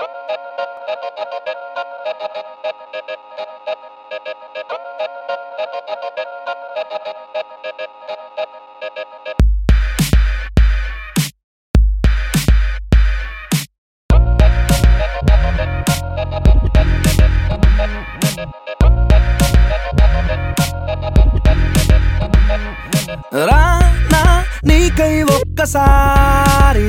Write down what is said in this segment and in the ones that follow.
రానా నీకై ఒక్కసారి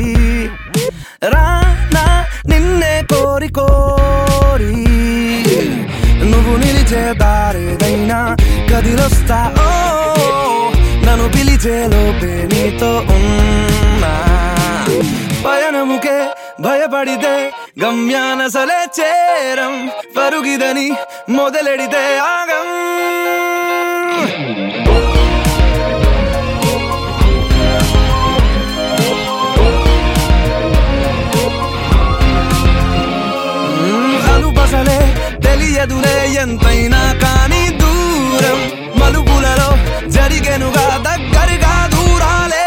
రానా నిన్నే కోరి కోరి నువ్వు నిలిచే దారేదైనా కదిలొస్తా ఓ నన్ను పిలిచే లోపే నీతో ఉన్నా పయనముకే భయపడితే గమ్యానసలే చేరం పరుగిదని మొదలెడితే ఆగం అలుపసలే తెలియదులే ఎంతైనా కానీ దూరం మలుపులలో జరిగెనుగా దగ్గరగా దూరాలే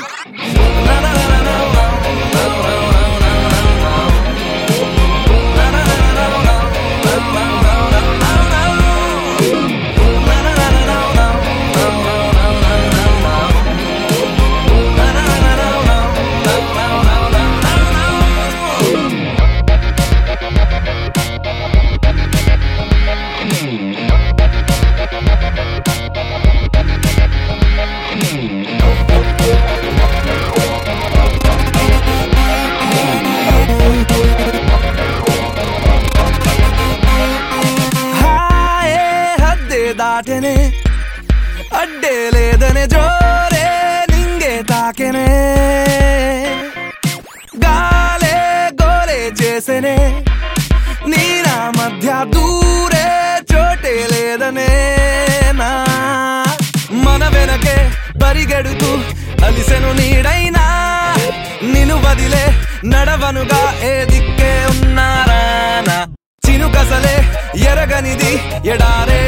హాయే హద్దే దాటెనే అడ్డే లేదనే జోరే నింగే తాకెనే గాలే గోలే చేసెనే నీ నా మధ్య దూరే చోటే లేదనే నా మన వెనకే పరిగెడుతూ అలిసెను నీడైనా నిన్ను వదిలే నడవనుగా ఏ దిక్కే ఉన్నారానా చినుకసలే ఎరగనిది ఎడారే